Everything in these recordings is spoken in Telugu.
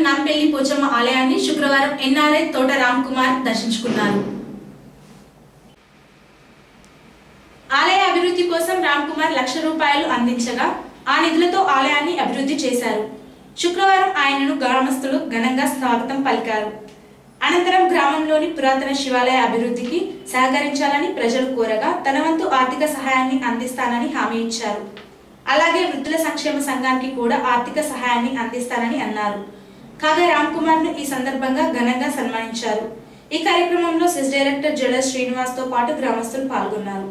నాంపల్లి పోచమ్మ ఆలయాన్ని శుక్రవారం ఎన్ఆర్ఐ తోట రామ్ కుమార్ దర్శించుకున్నారు ఆలయ అభివృద్ధి కోసం రామ్ కుమార్ లక్ష రూపాయలు అందించగా ఆ నిధులతో ఆలయాన్ని అభివృద్ధి చేశారు శుక్రవారం ఆయనను గ్రామస్తులు ఘనంగా స్వాగతం పలికారు అనంతరం గ్రామంలోని పురాతన శివాలయ అభివృద్ధికి సహకరించాలని ప్రజలు కోరగా తన వంతు ఆర్థిక సహాయాన్ని అందిస్తానని హామీ ఇచ్చారు అలాగే వృద్ధుల సంక్షేమ సంఘానికి కూడా ఆర్థిక సహాయాన్ని అందిస్తానని అన్నారు కాగా రామ్ కుమార్ ను ఈ సందర్భంగా ఘనంగా సన్మానించారు ఈ కార్యక్రమంలో సెస్ డైరెక్టర్ జడ శ్రీనివాస్ తో పాటు గ్రామస్తులు పాల్గొన్నారు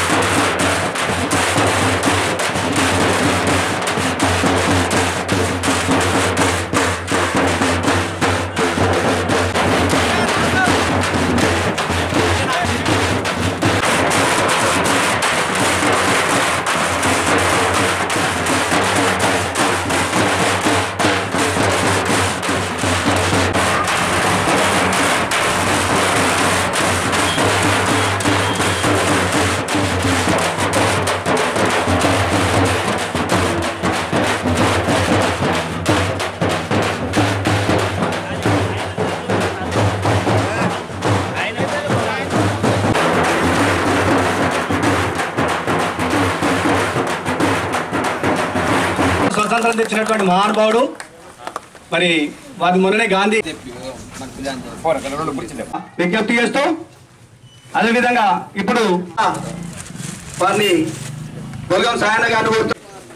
స్వతంత్రం తెచ్చినటువంటి మహానుభావుడు మరి వారి మొన్ననే గాంధీ విజ్ఞప్తి చేస్తూ అదేవిధంగా ఇప్పుడు వారిని గొలగం సాయన్న గారిని కోరుతూ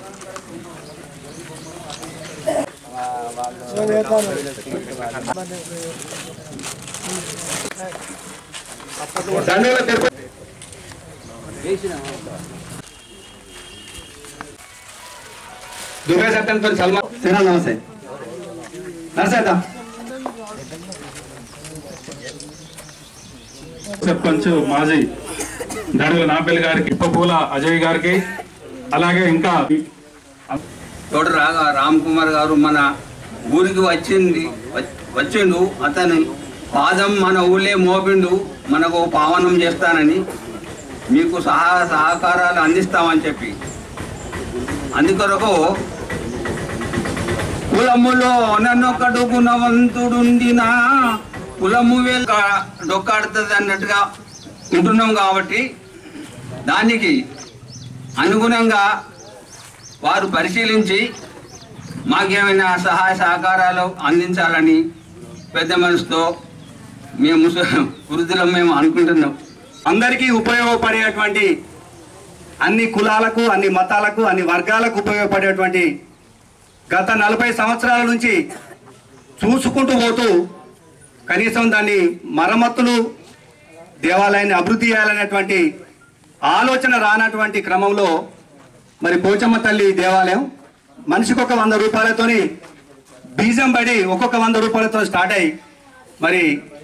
దండోల తిరుపతి దుర్గా సత్యంతో సల్మాన్ తినాలి నమస్తే నర్సేద్దా సర్పంచ్ మాజీ దడుగు నాంపల్లి గారికి ఇప్పపూల అజయ్ గారికి అలాగే ఇంకా తోట రాగా రామ్ కుమార్ గారు మన ఊరికి వచ్చింది వ- వచ్చిండు అతని పాదం మన ఊళ్ళే మోపిండు మనకు పావనం చేస్తానని మీకు సహాయ సహకారాలు అందిస్తామని చెప్పి అందుకొరకు కులములో నన్నొక్కడు గుణవంతుడుండిన కులము వేల డొక్కాడుతుంది అన్నట్టుగా ఉంటున్నాం కాబట్టి దానికి అనుగుణంగా వారు పరిశీలించి మాకేమైనా సహాయ సహకారాలు అందించాలని పెద్ద మనసుతో మేము వృద్ధులం మేము అనుకుంటున్నాం అందరికీ ఉపయోగపడేటువంటి అన్ని కులాలకు అన్ని మతాలకు అన్ని వర్గాలకు ఉపయోగపడేటువంటి గత నలభై సంవత్సరాల నుంచి చూసుకుంటూ పోతూ కనీసం దాన్ని మరమ్మతులు దేవాలయాన్ని అభివృద్ధి చేయాలనేటువంటి ఆలోచన రానటువంటి క్రమంలో మరి పోచమ్మ తల్లి దేవాలయం మనిషికి ఒక వంద రూపాయలతోని బీజం పడి ఒక్కొక్క వంద రూపాయలతో స్టార్ట్ అయ్యి మరి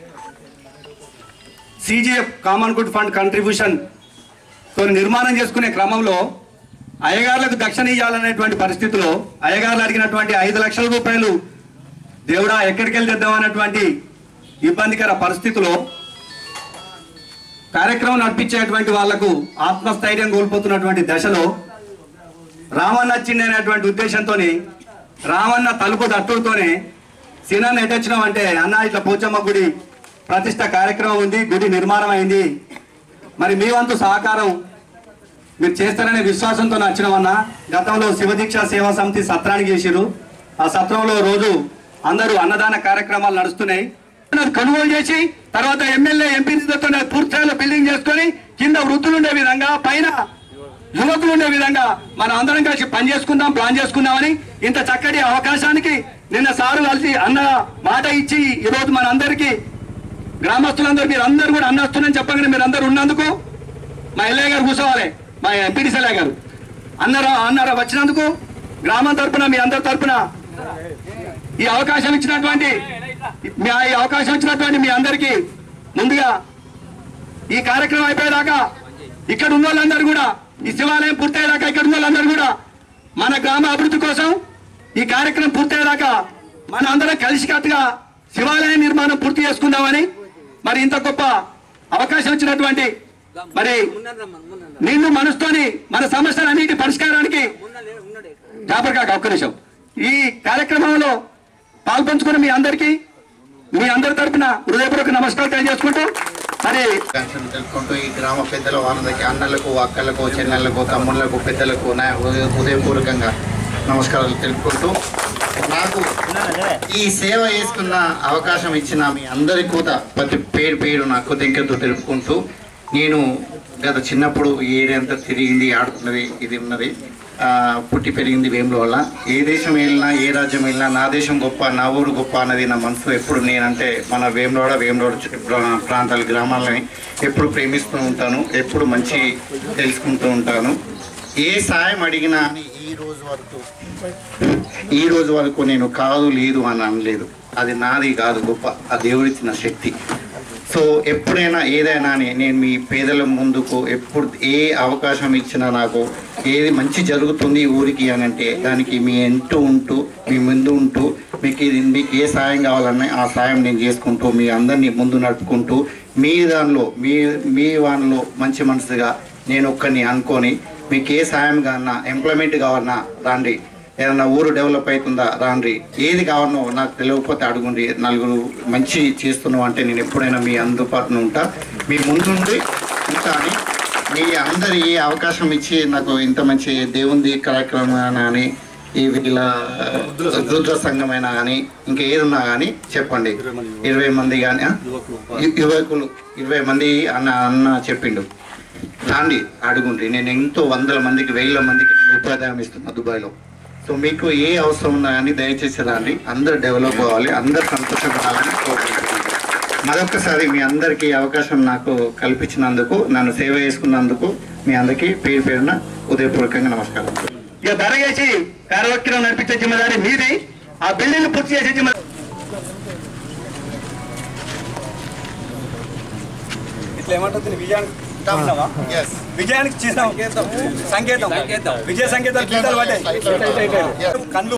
CGF common good fund contribution తో నిర్మాణం చేసుకునే క్రమంలో అయ్యగారులకు దక్షిణ ఇవ్వాలనేటువంటి పరిస్థితిలో అయ్యగారులు అడిగినటువంటి ఐదు లక్షల రూపాయలు దేవుడా ఎక్కడికి వెళ్ళి తెద్దాం అన్నటువంటి ఇబ్బందికర పరిస్థితిలో కార్యక్రమం నడిపించేటువంటి వాళ్లకు ఆత్మస్థైర్యం కోల్పోతున్నటువంటి దశలో రామన్న వచ్చింది అనేటువంటి ఉద్దేశంతో రామన్న తలుపు తట్టుడుతోనే సినాన్ని ఎటొచ్చినాం అంటే అన్న ఇట్లా పోచమ్మ గుడి ప్రతిష్ట కార్యక్రమం ఉంది గుడి నిర్మాణం అయింది మరి మీ వంతు సహకారం మీరు చేస్తారనే విశ్వాసంతో వచ్చినామన్నా గతంలో శివదీక్ష సేవా సమితి సత్రానికి చేసిరు ఆ సత్రంలో రోజు అందరూ అన్నదాన కార్యక్రమాలు నడుస్తున్నాయి అది కొనుగోలు చేసి తర్వాత ఎమ్మెల్యే ఎంపీ నిధులతో పూర్తి స్థాయిలో బిల్డింగ్ చేసుకొని కింద వృద్ధులు ఉండే విధంగా పైన యువకులు ఉండే విధంగా మనం అందరం కలిసి పని చేసుకుందాం ప్లాన్ చేసుకుందామని ఇంత చక్కటి అవకాశానికి నిన్న సారు కలిసి అన్న మాట ఇచ్చి ఈరోజు మన అందరికీ గ్రామస్తులందరూ మీరు అందరూ కూడా అన్నొస్తున్నారని చెప్పగానే మీరు అందరూ ఉన్నందుకు మా ఎల్ఏ గారు కూర్చోవాలి మా ఎంపీడీసీ ఎల్ఏ గారు అన్నారా అన్నారా వచ్చినందుకు గ్రామం తరపున మీ అందరి తరపున ఈ అవకాశం ఇచ్చినటువంటి మీ ఈ అవకాశం ఇచ్చినటువంటి మీ అందరికీ ముందుగా ఈ కార్యక్రమం అయిపోయేదాకా ఇక్కడ ఉన్న వాళ్ళందరూ కూడా ఈ శివాలయం పూర్తయ్యేదాకా ఇక్కడ ఉన్న వాళ్ళందరూ కూడా మన గ్రామ అభివృద్ధి కోసం ఈ కార్యక్రమం పూర్తయ్యేదాకా మన అందరం కలిసికట్టుగా శివాలయ నిర్మాణం పూర్తి చేసుకుందామని మరి ఇంత గొప్ప అవకాశం ఇచ్చినటువంటి మరి నిన్ను మనసుతోని మన సమస్యలన్నిటి పరిష్కారానికి జాబర్ కాక ఒక్క నిమిషం ఈ కార్యక్రమంలో పాల్పొ పంచుకుని మీ అందరికీ మీ అందరి తరపున హృదయపూర్వక నమస్కారాలు తెలియజేసుకుంటూ మరి శుభాకాంక్షలు తెలుపుకుంటూ ఈ గ్రామ పెద్దల వారందరికీ అన్నలకు అక్కలకు చెల్లెళ్లకు తమ్ముళ్లకు పెద్దలకు నా హృదయ- హృదయపూర్వకంగా నమస్కారాలు తెలుపుకుంటూ నాకు ఈ సేవ చేసుకున్న అవకాశం ఇచ్చిన మీ అందరి కూత ప్రతి పేరు పేరు నాకు కృతజ్ఞతలు తెలుపుకుంటూ నేను గత చిన్నప్పుడు ఈ ఏరియా అంతా తిరిగింది ఆడుతున్నది ఇది ఉన్నది ఆ, పుట్టి పెరిగింది వేముల వల్ల ఏ దేశం వెళ్ళినా ఏ రాజ్యం వెళ్ళినా నా దేశం గొప్ప నా ఊరు గొప్ప అన్నది నా మనసు ఎప్పుడు నేనంటే మన వేములవాడ వేములవాడ చుట్టూ ప్రా- ప్రాంతాల గ్రామాలని ఎప్పుడు ప్రేమిస్తూ ఉంటాను ఎప్పుడు మంచి తెలుసుకుంటూ ఉంటాను ఏ సాయం అడిగినా అని ఈ రోజు వరకు ఈ రోజు వరకు నేను కాదు లేదు అని అనలేదు అది నాది కాదు గొప్ప ఆ దేవుడిచ్చిన శక్తి సో ఎప్పుడైనా ఏదైనా అని నేను మీ పేదల ముందుకు ఎప్పుడు ఏ అవకాశం ఇచ్చినా నాకు ఏది మంచి జరుగుతుంది ఈ ఊరికి అని అంటే దానికి మీ ఎంటూ ఉంటూ మీ ముందు ఉంటూ మీకు ఇది మీకు ఏ సాయం కావాలన్నా ఆ సాయం నేను చేసుకుంటూ మీ అందరినీ ముందు నడుపుకుంటూ మీ దానిలో మీ మీ వానిలో మంచి మనసుగా నేను ఒక్కరిని అనుకొని మీకు ఏ సాయం కావాలన్నా ఎంప్లాయ్మెంట్ కావాలన్నా రాండి ఏదన్నా ఊరు డెవలప్ అవుతుందా రాండ్రి ఏది కావాలనో నాకు తెలియకపోతే అడుగుండి నలుగురు మంచి చేస్తున్నావు అంటే నేను ఎప్పుడైనా మీ అందుబాటులో ఉంటా మీ ముందుండి ఉంటా అని మీ అందరి ఏ అవకాశం ఇచ్చి నాకు ఇంత మంచి దేవుంది కార్యక్రమం కానీ ఈ వీళ్ళ రుద్ర సంఘమైనా కానీ ఇంకా ఏదున్నా కానీ చెప్పండి ఇరవై మంది కానీ యువకులు ఇరవై మంది అన్న అన్న చెప్పిండు రాండి అడుగుండ్రి నేను ఎంతో వందల మందికి వేల మందికి నేను ఉపాధ్యాయం ఇస్తున్నా దుబాయ్లో సో మీకు ఏ అవసరం ఉన్నా కానీ దయచేసి రండి అందరు డెవలప్ అవ్వాలి అందరు సంతోషపడాలని కోరుకుంటున్నాను మరొకసారి మీ అందరికీ ఈ అవకాశం నాకు కల్పించినందుకు నన్ను సేవ చేసుకున్నందుకు మీ అందరికీ పేరు పేరున ఉదయపూర్వకంగా నమస్కారం ఇక ధరగేసి కార్యక్రమం నడిపించే జిమ్మదారి మీది ఆ బిల్డింగ్ పూర్తి చేసే జిమ్మదారి ఇట్లా ఏమంటుంది విజయానికి ఉన్నావా? Yes. విజయానికి చిహ్నం సంకేతం విజయ సంకేతాలు గీతాలు పడ్డాయి కళ్ళు